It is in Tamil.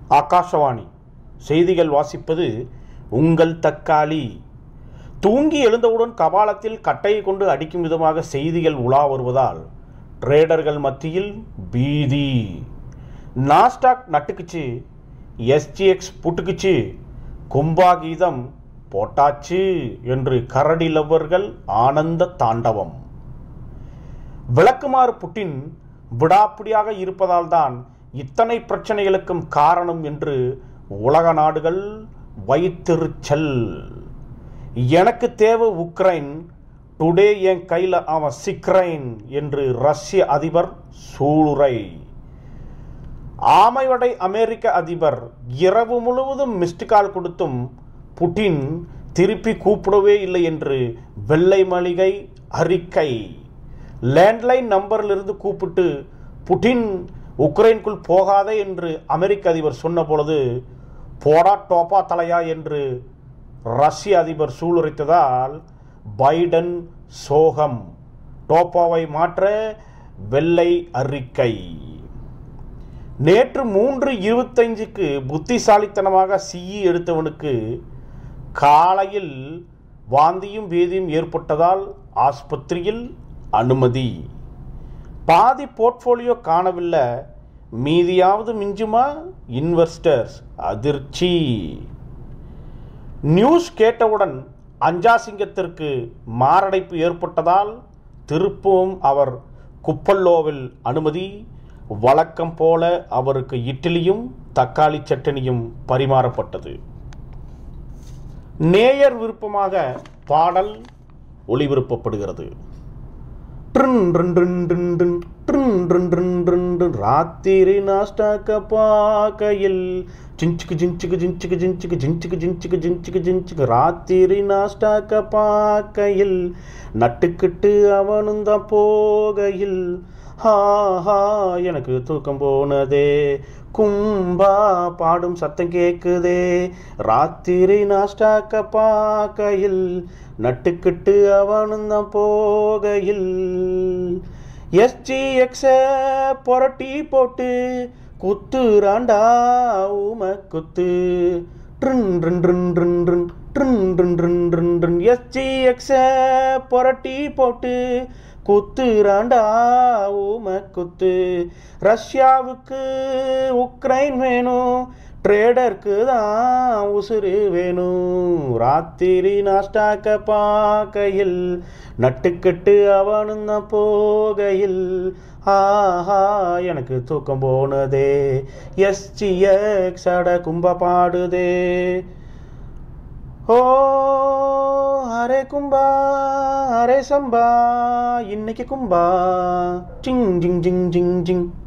ஆகாஷவாணி செய்திகள் வாசிப்பது உங்கள் தக்காளி தூங்கி எழுந்தவுடன் கபாலத்தில் கட்டையை கொண்டு அடிக்கும் விதமாக செய்திகள் உலா வருவதால் ட்ரேடர்கள் மத்தியில் பீதி நாஸ்டாக் நட்டுக்குச்சு எஸ்ஜிஎக்ஸ் புட்டுக்குச்சு கும்பா கீதம் போட்டாச்சு என்று கரடி லவ்வர்கள் ஆனந்த தாண்டவம் விளக்குமாறு புட்டின் விடாப்பிடியாக இருப்பதால் தான் இத்தனை பிரச்சனைகளுக்கும் காரணம் என்று உலக நாடுகள் வைத்திருச்சல் எனக்கு தேவை உக்ரைன் டுடே என் கையில் அவன் சிக்ரைன் என்று ரஷ்ய அதிபர் சூளுரை ஆமைவடை அமெரிக்க அதிபர் இரவு முழுவதும் மிஸ்டு கால் கொடுத்தும் புட்டின் திருப்பி கூப்பிடவே இல்லை என்று வெள்ளை மாளிகை அறிக்கை லேண்ட்லைன் நம்பரிலிருந்து கூப்பிட்டு புட்டின் உக்ரைனுக்குள் போகாதே என்று அமெரிக்க அதிபர் சொன்ன பொழுது போடா டோப்பா தலையா என்று ரஷ்ய அதிபர் சூளுரைத்ததால் பைடன் சோகம் டோப்பாவை மாற்ற வெள்ளை அறிக்கை நேற்று மூன்று இருபத்தைந்துக்கு புத்திசாலித்தனமாக சிஇ எடுத்தவனுக்கு காலையில் வாந்தியும் வேதியும் ஏற்பட்டதால் ஆஸ்பத்திரியில் அனுமதி பாதி போர்ட்ஃபோலியோ காணவில்லை மீதியாவது மிஞ்சுமா இன்வெஸ்டர்ஸ் அதிர்ச்சி நியூஸ் கேட்டவுடன் அஞ்சாசிங்கத்திற்கு மாரடைப்பு ஏற்பட்டதால் திருப்பவும் அவர் குப்பல்லோவில் அனுமதி வழக்கம் போல அவருக்கு இட்லியும் தக்காளி சட்டனியும் பரிமாறப்பட்டது நேயர் விருப்பமாக பாடல் ஒளிபரப்பப்படுகிறது ராத்திரி நாஸ்டாக்க பாக்கையில் ஜிஞ்சுக்கு ஜிஞ்சுக்கு ஜிஞ்சுக்கு ஜிஞ்சுக்கு ஜிஞ்சுக்கு ஜிஞ்சுக்கு ஜிஞ்சுக்கு ஜிஞ்சுக்கு ராத்திரி நாஸ்டாக்க பாக்கையில் நட்டுக்கிட்டு அவனும் தான் போகையில் ஹா ஹா எனக்கு தூக்கம் போனதே கும்பா பாடும் சத்தம் கேக்குதே ராத்திரி நாஸ்டாக்க பாக்கையில் நட்டுக்கிட்டு அவனும் தான் போகையில் எஸ்ஜிஎக்ஸ புரட்டி போட்டு குத்துறாண்டா ஊம குத்து ட்ரின் ட்ரின் ட்ரின் ட்ரின் ட்ரின் ட்ரின் ட்ரின் ட்ரின் ட்ரின் ட்ரின் எஸ்ஜிஎக்ஸ புரட்டி போட்டு குத்துறாண்டா ஊம குத்து ரஷ்யாவுக்கு உக்ரைன் வேணும் ட்ரேடருக்கு தான் உசுறு வேணும் ராத்திரி நாஸ்டாக்க பாக்கையில் நட்டுக்கட்டு அவனும் தான் போகையில் ஆஹா எனக்கு தூக்கம் போனதே எஸ்ஜிஎக்ஸ் அட கும்ப பாடுதே ஓ ஹரே கும்பா ஹரே சம்பா இன்னைக்கு கும்பா ஜிங் ஜிங் ஜிங் ஜிங் ஜிங்